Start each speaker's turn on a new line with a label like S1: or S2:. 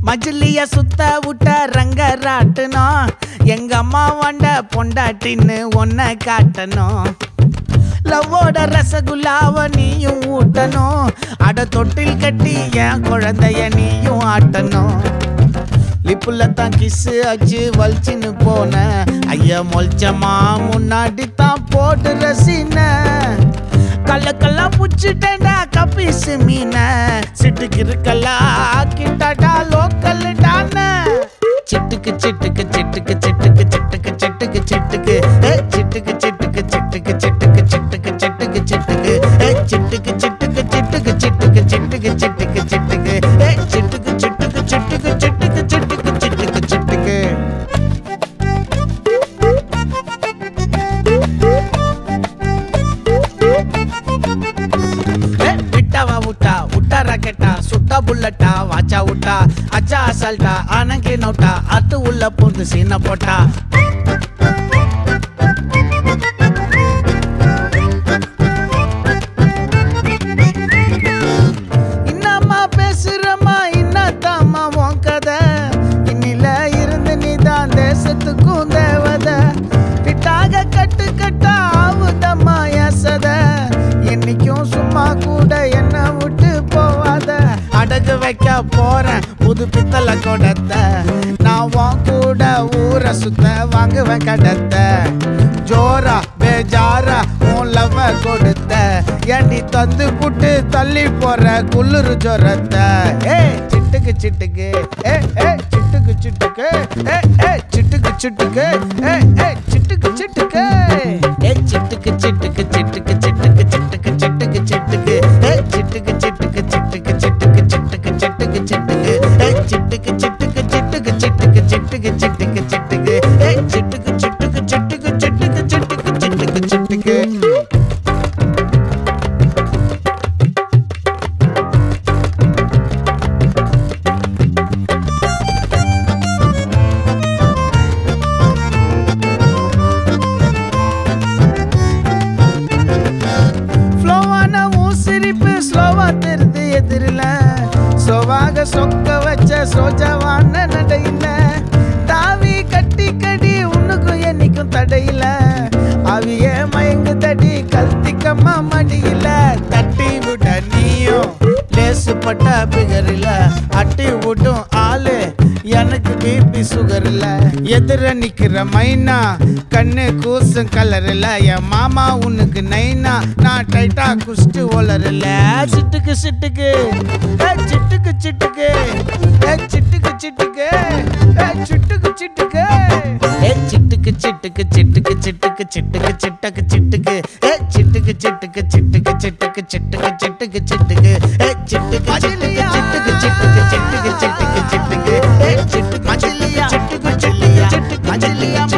S1: மஜிலிய சுத்த விட்ட ரங்க ராட்டணும் எங்க அம்மா வண்ட பொண்டாட்டின்னு ஒன்ன காட்டணும் லவ்வோட ரசகுல்லாவ நீயும் ஊட்டணும் அட தொட்டில் கட்டி என் குழந்தைய நீயும் ஆட்டணும் லிப்புல தான் கிஸ்ஸு அச்சு வலிச்சுன்னு போன ஐயா மொல்ச்சமா முன்னாடி தான் போட்டு ரசின கல்லக்கெல்லாம் புடிச்சிட்டேன்டா கப்பீசு மீன சிட்டுக்கு இருக்கல்லா கிட்டாடா லோக்கல் டான சிட்டுக்கு சிட்டுக்கு சிட்டுக்கு சிட்டுக்கு சிட்டுக்கு சிட்டுக்கு சிட்டுக்கு ஏ, சிட்டுக்கு சிட்டுக்கு சிட்டுக்கு சிட்டுக்கு சிட்டுக்கு சிட்டுக்கு சிட்டுக்கு ஏ, சிட்டுக்கு சிட்டுக்கு சிட்டுக்கு சிட்டுக்கு சிட்டுக்கு சிட்டுக்கு சிட்டுக்கு ஏ, சிட்டுக்கு சிட்டுக்கு சிட்டுக்கு சிட்டுக்கு சிட்டுக்கு சிட்டுக்கு சிட்டுக்கு ஏ, விட்டாவா விட்டா விட்டா ராக்கெட்டா சுட்டா புல்லட்டா வாச்சா விட்டா அச்சா அசால்ட்டா ஆனங்கே நோட்டா அத்து உள்ள பூந்து சீன போட்டா இன்னம்மா பேசுறம்மா இன்னத்தாம்மா உன் கதை இன்னில இருந்து நீதான் தேசத்துக்கும் தேவத விட்டாக கட்டு கட்டா ஆவுதம்மா எசத என்னைக்கும் சும்மா கூட என்ன விட்டு போவாத அடகு வைக்க போறேன் புது பித்தளை கொடத்த நான் உன் கூட ஊரை சுத்த வாங்குவேன் கடத்த ஜோரா பேஜாரா உன் லவ கொடுத்த ஏண்டி தந்து புட்டு தள்ளி போற குளிர் ஜொரத்த ஏ சிட்டுக்கு சிட்டுக்கு ஏ ஏ சிட்டுக்கு சிட்டுக்கு ஏ ஏ சிட்டுக்கு சிட்டுக்கு ஏ ஏ சிட்டுக்கு சிட்டுக்கு ஏ சிட்டுக்கு சிட்டுக்கு சிட்டுக்கு சிட்டுக்கு சிட்டுக்கு சிட்டுக்கு சிட்டுக்கு ஏ சிட்டுக்கு சிட்டுக்கு சிட்டுக்கு சிட்டுக்கு சிட்டுக்கு சிட்டுக்கு சிட்டுக்கு ஏ சிட்டுக்கு சிட்டுக்கு சிட்டுக்கு சிட்டுக்கு சிட்டுக்கு சிட்டுக்கு சிட்டுக்கு ஏ சிட்டுக்கு சிட்டுக்கு சிட்டுக்கு சிட்டுக்கு சிட்டுக்கு சிட்டுக்கு சிட்டுக்கு ஃப்ளோவான உன் சிரிப்பு ஸ்லோவா தெரிது எதிரில சோவாக சொக்க வச்ச சோஜாவான நடையில தாவி கட்டி கடி உன்னுக்கும் என்னைக்கும் தடையில அவிய மயங்கு தடி கல்திக்கம்மா மடியில தட்டி விட நீயும் லேசுப்பட்ட பிகரில அட்டி விட்டும் ஆளு எனக்கு பிபி சுகர் இல்ல எதிர நிக்கிற மைனா கண்ணு கூசும் கலர் இல்ல என் மாமா உனக்கு நைனா நான் டைட்டா குஸ்டு ஒலர் இல்ல சிட்டுக்கு சிட்டுக்கு ஏ, சிட்டுக்கு சிட்டுக்கு ஏ, சிட்டுக்கு சிட்டுக்கு ஏ, சிட்டுக்கு சிட்டுக்கு ஏ, சிட்டுக்கு சிட்டுக்கு சிட்டுக்கு சிட்டுக்கு சிட்டுக்கு சிட்டக்கு சிட்டுக்கு ஏ சிட்டுக்கு சிட்டுக்கு சிட்டுக்கு சிட்டுக்கு சிட்டுக்கு சிட்டுக்கு சிட்டுக்கு ஏ சிட்டுக்கு சிட்டுக்கு சிட்டுக்கு சிட்டுக்கு சிட்டுக்கு சிட்டுக்கு சிட்டுக்கு ஏ சிட்டுக்கு சிட்டுக்கு சிட்டுக்கு சிட்டுக்கு சிட்டுக்கு சிட்டுக்கு